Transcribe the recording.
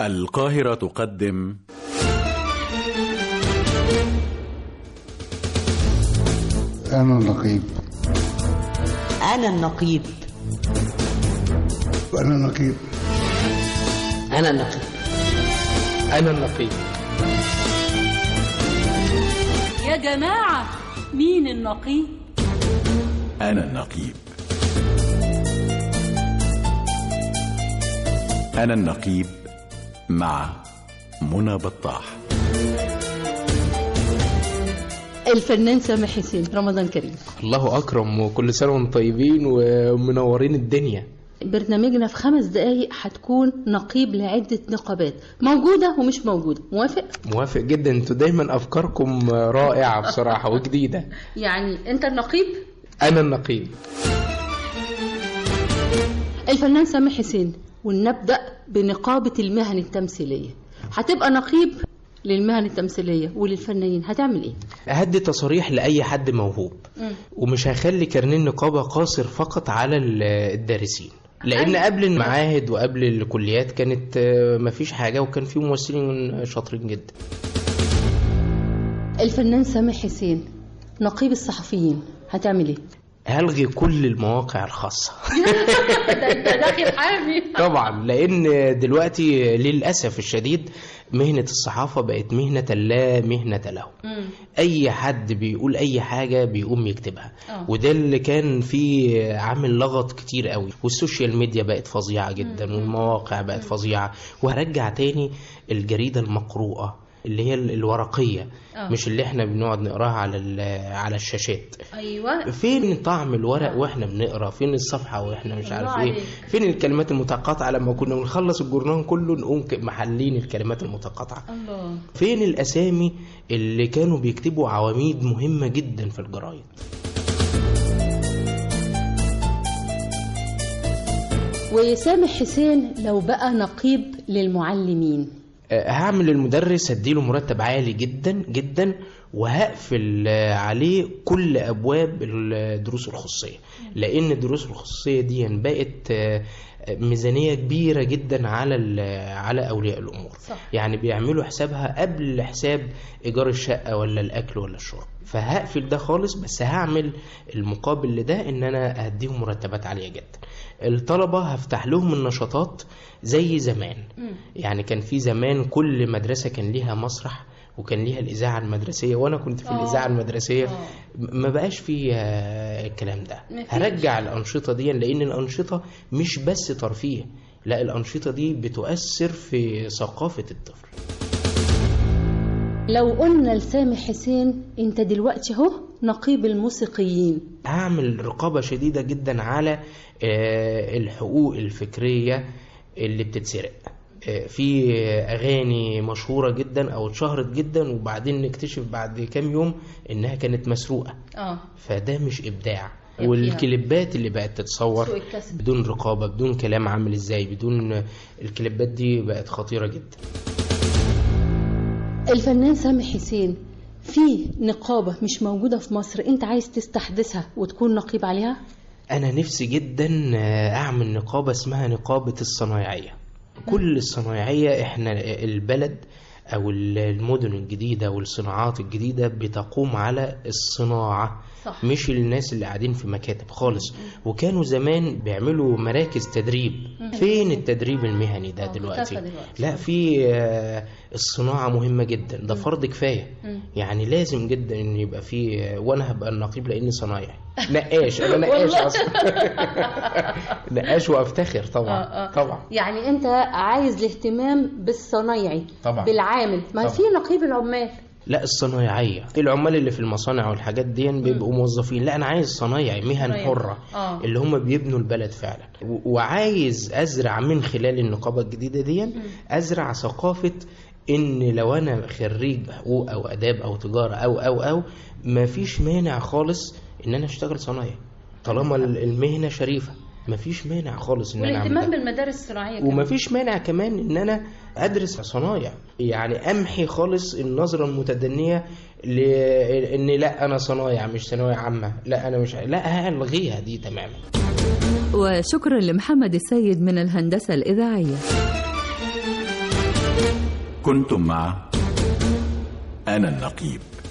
القاهرة تقدم أنا النقيب أنا النقيب أنا النقيب أنا النقيب أنا النقيب يا جماعة مين النقيب؟ أنا النقيب أنا النقيب مع منى بطاح الفنان سامح حسين رمضان كريم الله أكرم وكل سنة وانتم طيبين ومنورين الدنيا برنامجنا في خمس دقايق هتكون نقيب لعدة نقابات موجودة ومش موجودة موافق؟ موافق جدا انتوا دايما أفكاركم رائعة بصراحة وجديدة يعني أنت النقيب؟ أنا النقيب الفنان سامح حسين ونبدأ بنقابة المهن التمثيلية هتبقى نقيب للمهن التمثيلية وللفنانين هتعمل ايه؟ هدي تصاريح لأي حد موهوب ومش هخلي كارنيه النقابة قاصر فقط على ال- الدارسين لأن قبل المعاهد وقبل الكليات كانت آه، مفيش حاجة وكان في ممثلين شاطرين جدا الفنان سامح حسين نقيب الصحفيين هتعمل ايه؟ هلغي كل المواقع الخاصة ده داخل حامي طبعا لان دلوقتي للاسف الشديد مهنه الصحافه بقت مهنه لا مهنه له اي حد بيقول اي حاجه بيقوم يكتبها آه. وده اللي كان فيه عامل لغط كتير قوي والسوشيال ميديا بقت فظيعه جدا والمواقع بقت فظيعه وهرجع تاني الجريده المقروءه اللي هي الورقيه آه. مش اللي احنا بنقعد نقراها على ال- على الشاشات ايوه فين طعم الورق واحنا بنقرا فين الصفحه واحنا مش الله عارف ايه عليك. فين الكلمات المتقاطعه لما كنا بنخلص الجورنال كله نقوم ك- محلين الكلمات المتقاطعه الله فين الاسامي اللي كانوا بيكتبوا عواميد مهمه جدا في الجرايد وسامح حسين لو بقى نقيب للمعلمين آه، هعمل المدرس هديله مرتب عالي جدا جدا وهقفل آه، عليه كل ابواب الدروس الخصوصيه لان الدروس الخصوصيه دي بقت آه، ميزانيه كبيره جدا على ال- على اولياء الامور صح. يعني بيعملوا حسابها قبل حساب ايجار الشقه ولا الاكل ولا الشرب فهقفل ده خالص بس هعمل المقابل لده ان انا هديهم مرتبات عاليه جدا الطلبه هفتح لهم النشاطات زي زمان يعني كان في زمان كل مدرسه كان ليها مسرح وكان ليها الاذاعه المدرسيه وانا كنت في آه. الاذاعه المدرسيه آه. ما بقاش في آه، الكلام ده مفيش. هرجع الانشطه دي لان الانشطه مش بس ترفيه لا الانشطه دي بتؤثر في ثقافه الطفل لو قلنا لسامح حسين انت دلوقتي اهو نقيب الموسيقيين هعمل رقابة شديدة جدا على آه، الحقوق الفكرية اللي بتتسرق آه، في أغاني مشهورة جدا أو اتشهرت جدا وبعدين نكتشف بعد كام يوم إنها كانت مسروقة اه فده مش إبداع فيها. والكليبات اللي بقت تتصور سوء الكسب. بدون رقابة بدون كلام عامل ازاي بدون الكليبات دي بقت خطيرة جدا الفنان سامح حسين في نقابة مش موجودة في مصر انت عايز تستحدثها وتكون نقيب عليها انا نفسي جدا آه، اعمل نقابه اسمها نقابه الصنايعيه كل الصنايعيه احنا البلد او المدن الجديده والصناعات الجديده بتقوم على الصناعه صح. مش الناس اللي قاعدين في مكاتب خالص وكانوا زمان بيعملوا مراكز تدريب فين التدريب المهني ده آه، دلوقتي اختفى دلوقتي. لا في آه، الصناعه مهمه جدا ده فرض كفايه يعني لازم جدا ان يبقى في آه، وانا هبقى النقيب لاني صنايعي نقاش انا نقاش والله. اصلا نقاش وافتخر طبعا آه، آه. طبعا يعني انت عايز الاهتمام بالصنايعي طبعا. بالعامل ما طبعا. في نقيب العمال لا الصنايعيه العمال اللي في المصانع والحاجات دي بيبقوا موظفين لا انا عايز صنايعي مهن صنايعي. حره آه. اللي هم بيبنوا البلد فعلا و- وعايز ازرع من خلال النقابه الجديده دي ازرع ثقافه ان لو انا خريج حقوق او اداب او تجاره او او او ما فيش مانع خالص ان انا اشتغل صنايعي طالما ال- المهنه شريفه ما فيش مانع خالص ان انا اعمل والاهتمام ده. بالمدارس الصناعية كمان. ومفيش مانع كمان ان انا ادرس صنايع يعني امحي خالص النظره المتدنيه لان لا انا صنايع مش ثانويه عامه لا انا مش لا هلغيها دي تماما وشكرا لمحمد السيد من الهندسة الإذاعية كنتم مع أنا النقيب